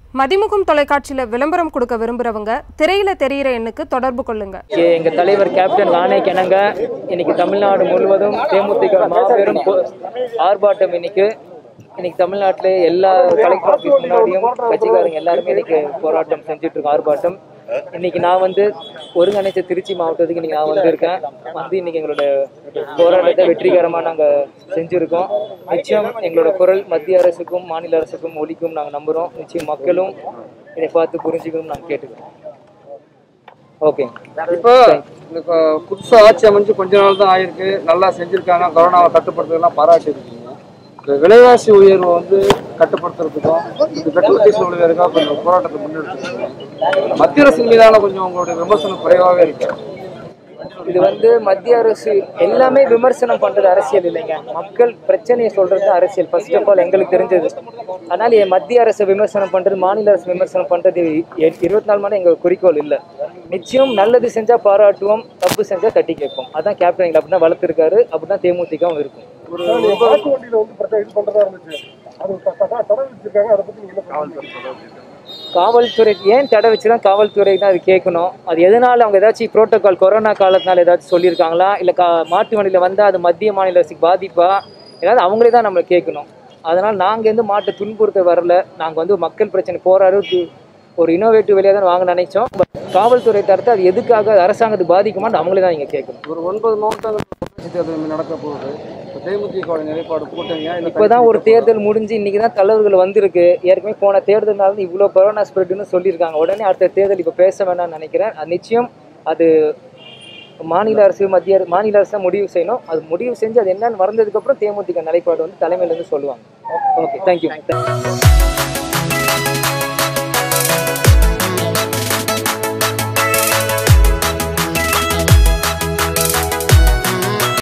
மதிமுகம் தொலைக்காட்சியில விளம்பரம் கொடுக்க விரும்புறவங்க திரையில தெரியிற எண்ணுக்கு தொடர்பு கொள்ளுங்க எ- எங்க தலைவர் கேப்டன் ஆணை கிணங்க இன்னைக்கு தமிழ்நாடு முழுவதும் தேமுதிக மாபெரும் போ- ஆர்ப்பாட்டம் இன்னைக்கு இன்னைக்கு தமிழ்நாட்டிலே எல்லா கலெக்டர் ஆஃபீஸ் முன்னாடியும் கட்சிக்காரங்க எல்லாருமே இன்னைக்கு போராட்டம் செஞ்சுட்டு இருக்கோம் ஆர்ப்பாட்டம் இன்னைக்கு நான் வந்து ஒருங்கிணைச்ச திருச்சி மாவட்டத்துக்கு இன்னைக்கு நான் வந்திருக்கேன் வந்து இன்னைக்கு எங்களோட போராட்டத்தை வெற்றிகரமாக நாங்கள் செஞ்சுருக்கோம் நிச்சயம் எங்களோட குரல் மத்திய அரசுக்கும் மாநில அரசுக்கும் ஒலிக்கும் நாங்கள் நம்புகிறோம் நிச்சயம் மக்களும் இதை பார்த்து புரிஞ்சுக்கணும் நாங்கள் கேட்டுக்கிறோம் ஓகே இப்போ இப்போ புதுசாக ஆட்சி அமைஞ்சு கொஞ்ச நாள் தான் ஆயிருக்கு நல்லா செஞ்சுருக்காங்க கொரோனாவை கட்டுப்படுத்துறதுலாம் பாராட்டி இருக்கீங்க இந்த விலைவாசி உயர்வை வந்து கட்டுப்படுத்துறதுக்கும் இந்த பெட்ரோல் டீசல் உயர்வுக்காக கொஞ்சம் போராட்டத்தை முன்னெடுத்துருக்கீங்க மத்திய அரசின் மீதான கொஞ்சம் உங்களுடைய விமர்சனம் குறைவாகவே இருக்கு இது வந்து மத்திய அரசு எல்லாமே விமர்சனம் பண்றது அரசியல் இல்லைங்க மக்கள் பிரச்சனையை சொல்றது தான் அரசியல் ஃபர்ஸ்ட் ஆஃப் ஆல் எங்களுக்கு தெரிஞ்சது அதனால என் மத்திய அரசை விமர்சனம் பண்றது மாநில அரசு விமர்சனம் பண்றது எ- இருபத்தி நாலு மணி நேரம் எங்க குறிக்கோள் இல்லை நிச்சயம் நல்லது செஞ்சா பாராட்டுவோம் தப்பு செஞ்சா தட்டி கேட்போம் அதான் கேப்டன் எங்களை அப்படிதான் வளர்த்துருக்காரு அப்படிதான் தேமுதிகவும் இருக்கும் காவல்துறை ஏன் தடை வச்சு தான் காவல்துறை தான் அது கேட்கணும் அது எதனால அவங்க ஏதாச்சும் புரோட்டோகால் கொரோனா காலத்தினால ஏதாச்சும் சொல்லியிருக்காங்களா இல்லை கா மாட்டு வண்டியில் வந்தால் அது மத்திய மாநில அரசுக்கு பாதிப்பா ஏதாவது அவங்களே தான் நம்மளை கேட்கணும் அதனால் நாங்கள் எந்த மாட்டை துன்புறுத்த வரல நாங்கள் வந்து மக்கள் பிரச்சனை போராடு ஒரு இன்னோவேட்டிவ் வழியாக தான் வாங்க நினைச்சோம் பட் காவல்துறை தரத்தை அது எதுக்காக அரசாங்கத்துக்கு பாதிக்குமான்னு அவங்களே தான் நீங்கள் கேட்கணும் ஒரு ஒன்பது மாவட்டங்கள் உள்ளாட்சி தேர்தல் நடக்க போகுது இப்போ தேமுதிக நிலைப்பாடு கூட்டணியா இல்லை இப்போதான் ஒரு தேர்தல் முடிஞ்சு இன்னைக்கு தான் தலைவர்கள் வந்திருக்கு ஏற்கனவே போன தேர்தல்னால தான் இவ்வளோ கொரோனா ஸ்ப்ரெட்னு சொல்லியிருக்காங்க உடனே அடுத்த தேர்தல் இப்போ பேச வேண்டாம்னு நினைக்கிறேன் அது நிச்சயம் அது மாநில அரசு மத்திய அர- மாநில அரசு தான் முடிவு செய்யணும் அது முடிவு செஞ்சு அது என்னன்னு மறந்ததுக்கப்புறம் தேமுதிக நிலைப்பாடு வந்து தலைமையிலேருந்து சொல்லுவாங்க ஓகே தேங்க்யூ